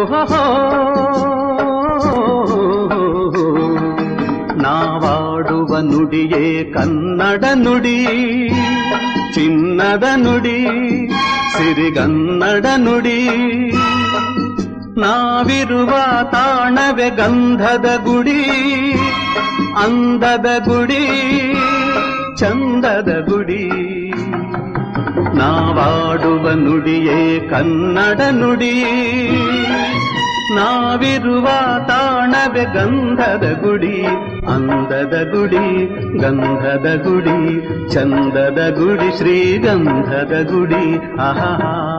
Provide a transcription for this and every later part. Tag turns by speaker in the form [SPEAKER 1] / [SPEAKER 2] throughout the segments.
[SPEAKER 1] ಓಹೋ ನಾವಾಡುವ ನುಡಿಯೇ ಕನ್ನಡ ನುಡಿ ಚಿನ್ನದ ನುಡಿ ಸಿರಿಗನ್ನಡ ನುಡಿ ನಾವಿರುವ ತಾಣವೆ ಗಂಧದ ಗುಡಿ ಅಂದದ ಗುಡಿ ಚಂದದ ಗುಡಿ ನಾವಾಡುವ ನುಡಿಯೇ ಕನ್ನಡ ನುಡಿ ನಾವಿರುವ ತಾಣವೆ ಗಂಧದ ಗುಡಿ ಅಂದದ ಗುಡಿ ಗಂಧದ ಗುಡಿ ಚಂದದ ಗುಡಿ ಶ್ರೀಗಂಧದ ಗುಡಿ ಆಹಾ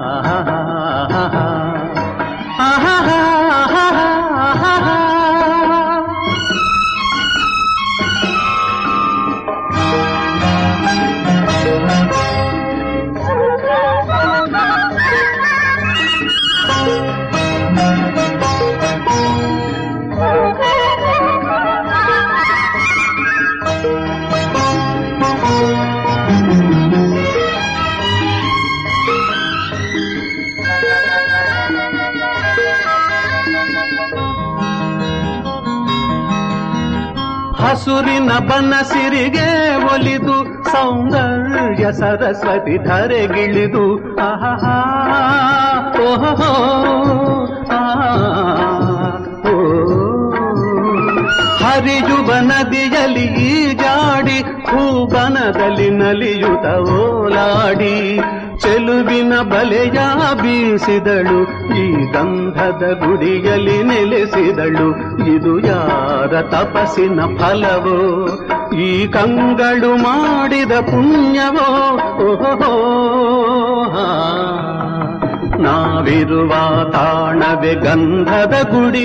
[SPEAKER 1] ಹಸುರಿನ ಬನಸಿರಿಗೆ ಒಲಿದು ಸೌಂದರ್ಯ ಸರಸ್ವತಿ ಧರೆಗಿಳಿದು ಆಹಾ ಓಹೋ ಓ ಹರಿಯುವ ನದಿಯಲ್ಲಿ ಈಜಾಡಿ ಹೂಬನದಲ್ಲಿ ನಲಿಯುತ್ತ ಓಲಾಡಿ ಚೆಲುವಿನ ಬಲೆಯ ಬೀಸಿದಳು ಈ ಗಂಧದ ಗುಡಿಯಲ್ಲಿ ನೆಲೆಸಿದಳು ಇದು ಯಾರ ತಪಸ್ಸಿನ ಫಲವೋ ಈ ಕಂಗಳು ಮಾಡಿದ ಪುಣ್ಯವೋ ಓಹೋ ನಾವಿರುವ ತಾಣವೆ ಗಂಧದ ಗುಡಿ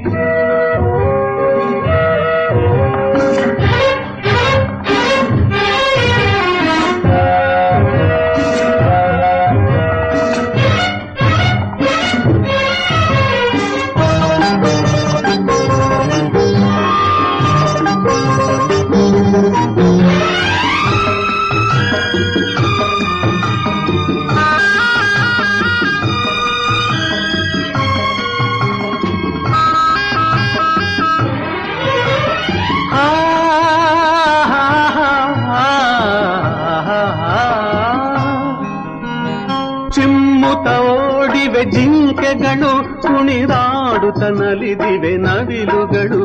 [SPEAKER 1] ಚಿಮ್ಮುತ ಓಡಿವೆ ಜಿಂಕೆಗಳು ಕುಣಿದಾಡುತ್ತ ನಲಿದಿವೆ ನವಿಲುಗಳು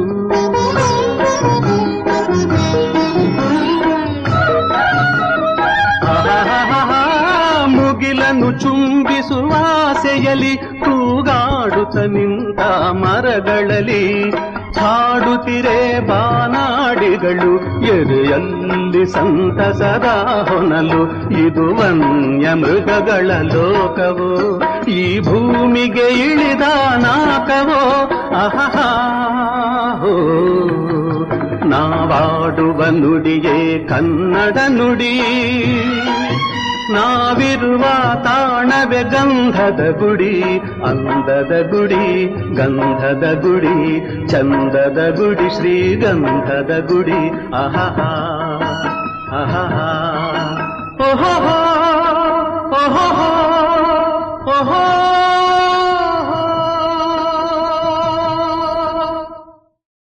[SPEAKER 1] ಆಹಾಹಾಹಾ, ಮುಗಿಲನ್ನು ಚುಂಬಿಸುವ ಆಸೆಯಲಿ ತೂಗಾಡುತ್ತ ನಿಂತ ಮರಗಳಲ್ಲಿ ಹಾಡುತ್ತಿರೆ ಬಾನಾಡಿಗಳು ಎದೆಯಲ್ಲಿ ಸಂತಸದ ಹೊನಲು ಇದು ವನ್ಯ ಮೃಗಗಳ ಲೋಕವೋ ಈ ಭೂಮಿಗೆ ಇಳಿದ ನಾಕವೋ ಆಹಾ ಹೋ ನಾವಾಡುವ ನುಡಿಯೇ ಕನ್ನಡ ನುಡಿ ನಾವಿರುವ ತಾಣವೆ ಗಂಧದ ಗುಡಿ ಅಂದದ ಗುಡಿ ಗಂಧದ ಗುಡಿ ಚಂದದ ಗುಡಿ ಶ್ರೀಗಂಧದ ಗುಡಿ ಆಹಾ ಆಹಾ